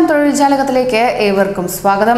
തൊഴിൽ ജാലകത്തിലേക്ക് ഏവർക്കും സ്വാഗതം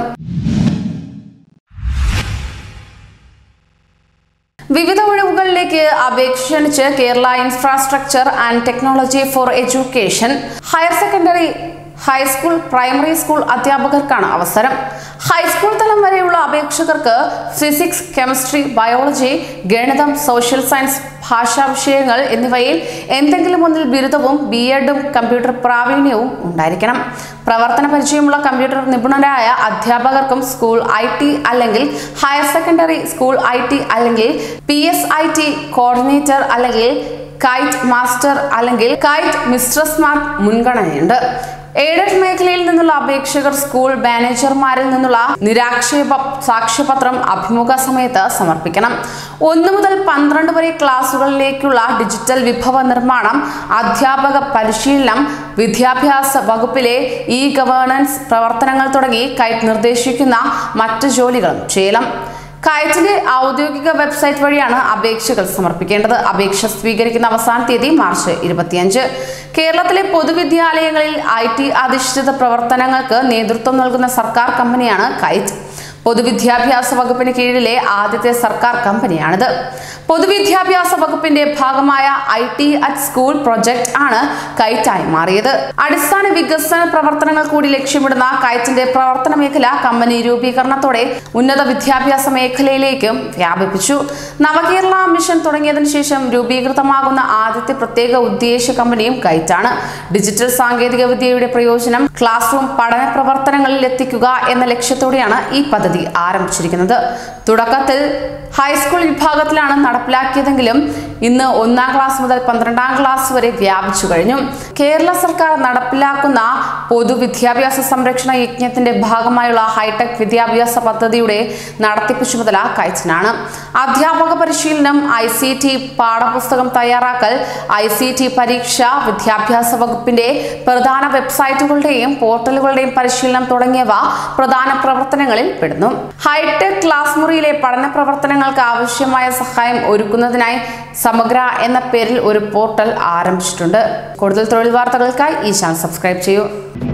വിവിധ ഒഴിവുകളിലേക്ക് അപേക്ഷ ക്ഷണിച്ച് Kerala infrastructure and technology for education higher secondary high school primary school അധ്യാപകർക്കാണ് അവസരം ഹൈസ്കൂൾ തലം വരെയുള്ള അപേക്ഷകർക്ക് ഫിസിക്സ് കെമിസ്ട്രി ബയോളജി ഗണിതം സോഷ്യൽ സയൻസ് ഭാഷാ വിഷയങ്ങൾ എന്നിവയിൽ എന്തെങ്കിലും ഒന്നിൽ ബിരുദവും ബി എഡും കമ്പ്യൂട്ടർ പ്രാവീണ്യവും ഉണ്ടായിരിക്കണം പ്രവർത്തന പരിചയമുള്ള കമ്പ്യൂട്ടർ നിപുണരായ അധ്യാപകർക്കും സ്കൂൾ ഐ ടി അല്ലെങ്കിൽ higher secondary school I T അല്ലെങ്കിൽ P S I T coordinator അല്ലെങ്കിൽ കൈറ്റ് മാസ്റ്റർ അല്ലെങ്കിൽ കൈറ്റ് മിസ്ട്രസ്മാർ മുൻഗണനയുണ്ട് എയ്ഡഡ് മേഖലയിൽ നിന്നുള്ള അപേക്ഷകർ സ്കൂൾ മാനേജർമാരിൽ നിന്നുള്ള നിരാക്ഷേപ സാക്ഷ്യപത്രം അഭിമുഖ സമയത്ത് സമർപ്പിക്കണം ഒന്ന് മുതൽ പന്ത്രണ്ട് വരെ ക്ലാസുകളിലേക്കുള്ള ഡിജിറ്റൽ വിഭവ നിർമ്മാണം അധ്യാപക പരിശീലനം വിദ്യാഭ്യാസ വകുപ്പിലെ ഇ ഗവേണൻസ് പ്രവർത്തനങ്ങൾ തുടങ്ങി കൈറ്റ് നിർദ്ദേശിക്കുന്ന മറ്റ് ജോലികളും ചെയ്യണം കയറ്റിന്റെ ഔദ്യോഗിക വെബ്സൈറ്റ് വഴിയാണ് അപേക്ഷകൾ സമർപ്പിക്കേണ്ടത് അപേക്ഷ സ്വീകരിക്കുന്ന അവസാന തീയതി മാർച്ച് ഇരുപത്തിയഞ്ച് കേരളത്തിലെ പൊതുവിദ്യാലയങ്ങളിൽ ഐ ടി അധിഷ്ഠിത പ്രവർത്തനങ്ങൾക്ക് നേതൃത്വം നൽകുന്ന സർക്കാർ കമ്പനിയാണ് കൈറ്റ് പൊതുവിദ്യാഭ്യാസ വകുപ്പിന് കീഴിലെ ആദ്യത്തെ സർക്കാർ കമ്പനിയാണിത് പൊതുവിദ്യാഭ്യാസ വകുപ്പിന്റെ ഭാഗമായ I T at school project ആണ് കൈറ്റായി മാറിയത് അടിസ്ഥാന വികസന പ്രവർത്തനങ്ങൾ കൂടി ലക്ഷ്യമിടുന്ന കൈറ്റിന്റെ പ്രവർത്തന മേഖല കമ്പനി രൂപീകരണത്തോടെ ഉന്നത വിദ്യാഭ്യാസ മേഖലയിലേക്കും വ്യാപിപ്പിച്ചു നവകേരള മിഷൻ തുടങ്ങിയതിനു ശേഷം രൂപീകൃതമാകുന്ന ആദ്യത്തെ പ്രത്യേക ഉദ്ദേശ കമ്പനിയും കൈറ്റാണ് ഡിജിറ്റൽ സാങ്കേതിക വിദ്യയുടെ പ്രയോജനം ക്ലാസ് റൂം പഠന പ്രവർത്തനങ്ങളിൽ എത്തിക്കുക എന്ന ലക്ഷ്യത്തോടെയാണ് ഈ പദ്ധതി ആരംഭിച്ചിരിക്കുന്നത് തുടക്കത്തിൽ ഹൈസ്കൂൾ വിഭാഗത്തിലാണ് നടപ്പിലാക്കിയതെങ്കിലും ഇന്ന് ഒന്നാം ക്ലാസ് മുതൽ പന്ത്രണ്ടാം ക്ലാസ് വരെ വ്യാപിച്ചു കഴിഞ്ഞു കേരള സർക്കാർ നടപ്പിലാക്കുന്ന പൊതുവിദ്യാഭ്യാസ സംരക്ഷണ യജ്ഞത്തിന്റെ ഭാഗമായുള്ള ഹൈടെക് വിദ്യാഭ്യാസ പദ്ധതിയുടെ നടത്തിപ്പ് ചുമതല കൈറ്റിനാണ് അധ്യാപക പരിശീലനം ഐ സി ടി പാഠപുസ്തകം തയ്യാറാക്കൽ ഐ സി ടി പരീക്ഷ വിദ്യാഭ്യാസ വകുപ്പിന്റെ പ്രധാന വെബ്സൈറ്റുകളുടെയും പോർട്ടലുകളുടെയും പരിശീലനം തുടങ്ങിയവ പ്രധാന പ്രവർത്തനങ്ങളിൽ പെടുന്നു ഹൈടെക് ക്ലാസ് മുറിയിലെ പഠന പ്രവർത്തനങ്ങൾക്ക് ആവശ്യമായ സഹായം ഒരുക്കുന്നതിനായി സമഗ്ര എന്ന പേരിൽ ഒരു പോർട്ടൽ ആരംഭിച്ചിട്ടുണ്ട് കൂടുതൽ തൊഴിൽ വാർത്തകൾക്കായി ഈ ചാനൽ സബ്സ്ക്രൈബ് ചെയ്യൂ